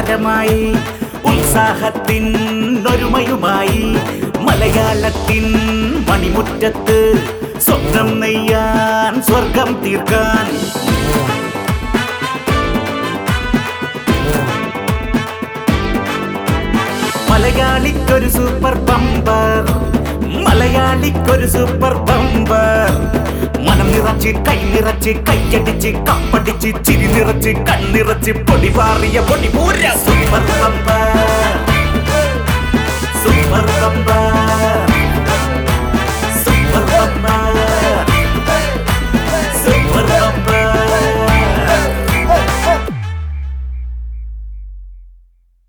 താരമായി ഉത്സാഹത്തിൻ ഒരുമയുമായി മലയാളത്തിൻ മണിമുറ്റത്ത് സ്വപ്നം നെയ്യാൻ സ്വർഗം തീർക്കാൻ മലയാളിക്കൊരു സൂപ്പർ ബമ്പർ മലയാളിക്കൊരു സൂപ്പർ ബമ്പർ മനം നിറച്ച് കൈ നിറച്ച് കൈയടിച്ച് കപ്പടിച്ച് ചിരി നിറച്ച് കണ്ണിറച്ച് പൊടി പാറിയ പൊടി